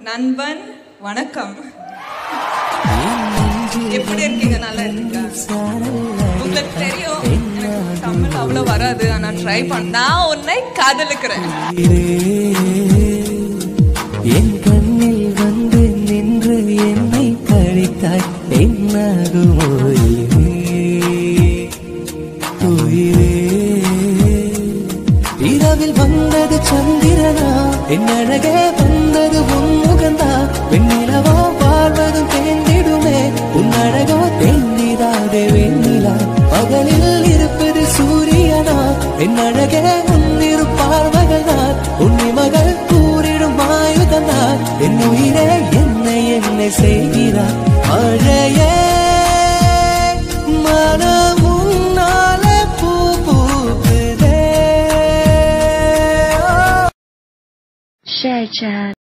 நண்பன் வணக்கம் எப்படி இருக்கீங்க நல்லா இருக்கீங்களா உங்களுக்கு தெரியும் எனக்கு தமிழ் அவ்வளவு வராது ஆனா ட்ரை பண்ண நான் உன்னை காதலிக்கிறேன் என் கண்ணில் வந்து நின்று என்னை கழித்தாய் என்னாகுமோ உயிரே இரவில் வந்தது சந்திரனா என் அழகே வந்தது உன் முகந்தா வெண்ணிலவோ வாழ்வதும் தேர்ந்திடுமே உன் அழகோ தேர்ந்திடாதே வெண்ணிலா பகலில் இருப்பது சூரியனா என் அழகே உன்னிரு பார்வகள்தான் உன்னி மகள் கூறிடும் ஆயுதந்தான் என் உயிரே என்னை என்னை செய்கிறார் மழையே மனம் உன்னாலே பூ பூக்குதே share chat